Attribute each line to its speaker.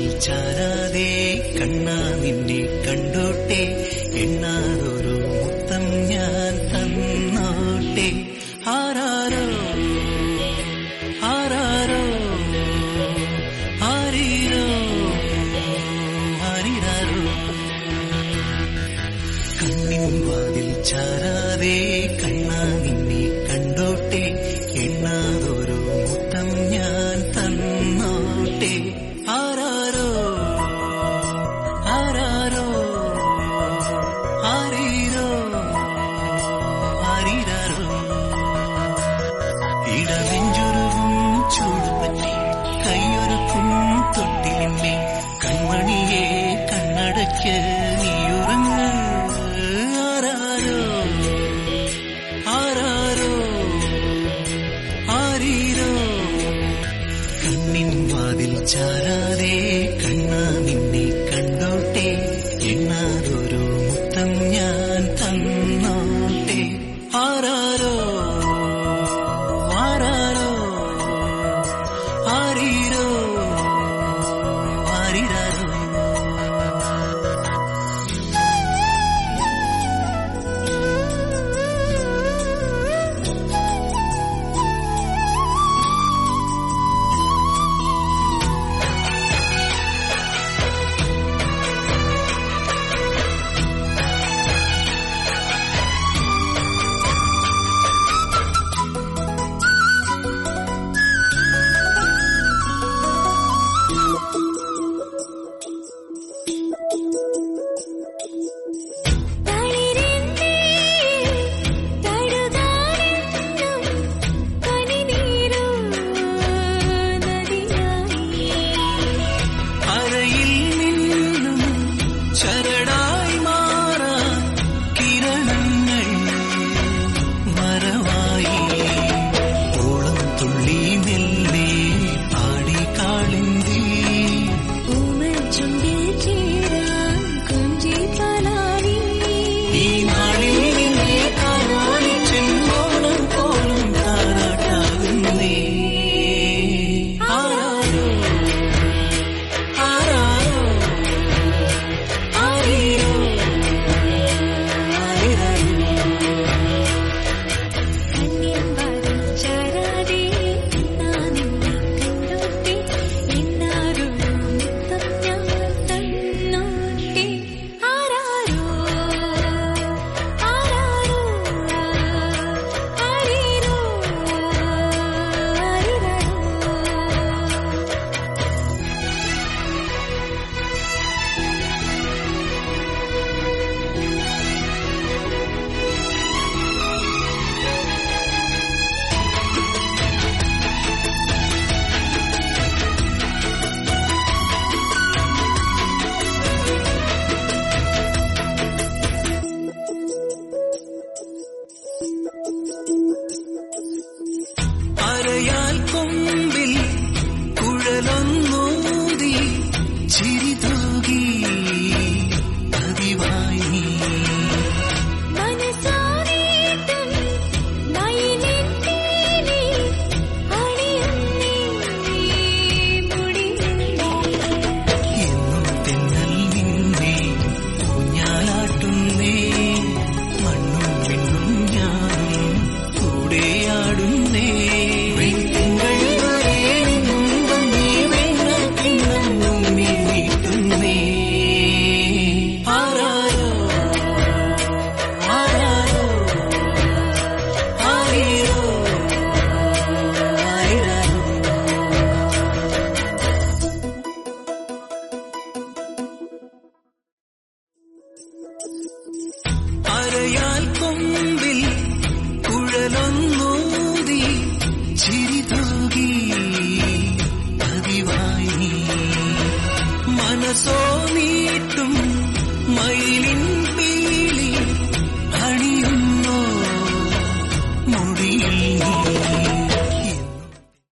Speaker 1: വാതിൽ ചാരാതെ കണ്ണാ നിന്നെ കണ്ടോട്ടെ എണ്ണാതൊരു മുത്തം ഞാൻ തന്നോട്ടെ ആരാരോ ആരാരോ ആരീരോ ആരിരാരോ കണ്ണിൻ വാതിൽ ചാരാതെ കണ്ണാ നിന്നെ കണ്ടോട്ടെ എണ്ണാതൊരു മുത്തം ഞാൻ തന്നോട്ടെ ആരാരോ ആരാരോ ആരീരോ ആരിരാരോ ഇടനെഞ്ചുരുകും ചൂടുപറ്റി കൈയൊരുക്കും തൊട്ടിലിന്നെ കൺമണിയെ കണ്ണടയ്ക്ക് നീയുറങ്ങ് ആരാരോ ആരാരോ ആരീരോ കണ്ണിൻ വാതിൽ ചാരാതെ കണ്ണാ നിന്നെ കണ്ടോട്ടെ എണ്ണാതൊരു മുത്തം ഞാൻ തന്നോട്ടെ ആരാരോ ആരാരോ ആരീരോ ആരിരാരോ
Speaker 2: തളിരെന്നേ തഴുകാനെന്നും കനിനീരു നദിയായി
Speaker 1: അരയിൽ നിന്നും ചരടായി മാറാൻ കിരണങ്ങൾ മറവായി ഓളം തുള്ളി മെല്ലെ ആടി കാളിന്തി
Speaker 2: ഉമ്മൻ ചുണ്ടിൽ ചേരാൻ കൊഞ്ചി തലാടി
Speaker 1: ഈ നാളിൽ നിന്നെ കാണാൻ ചെമ്പോളം പോലും താരാട്ടാകുന്നേ ആരാരോ ആരാരോ ആരീരോ ആരിരാരോ
Speaker 2: കണ്ണിൻ വാതിൽ ചാരാതെ നാനിന്നെ കണ്ടോട്ടെ എന്നാരൊരു മുത്തം ഞാൻ തന്നോട്ടെ ആരാരോ ആരാരോ ആരീരോ ആരിരാരോ
Speaker 1: അരയാൽ കൊമ്പിൽ കുഴലൊന്നൂതി ചിരി തൂകി പതിവായി നീ.
Speaker 2: മനസാനീട്ടും നയിനിന്നീനി അണിയുന്നീ മുടിയില്ലേ
Speaker 1: എന്നും തെന്നൽ നിന്നെ ഊഞ്ഞാലാട്ടുന്നേ മണ്ണും വിണ്ണും ഞാനും കൂടെയാടുന്നേ വെട്ടിങ്കൾ വരെ നിന്നും വന്നേ വെണ്ണക്കിണ്ണം മുന്നിൽ നീട്ടുന്നേ ആരാരോ ആരാരോ ആരീരോ ആയിരാരോ അരയാൽ കൊമ്പിൽ കുഴലൊന്നൂതി ചിരി തൂകി പതിവായി നീ. മനസ്സോ നീട്ടും മയിലിൻ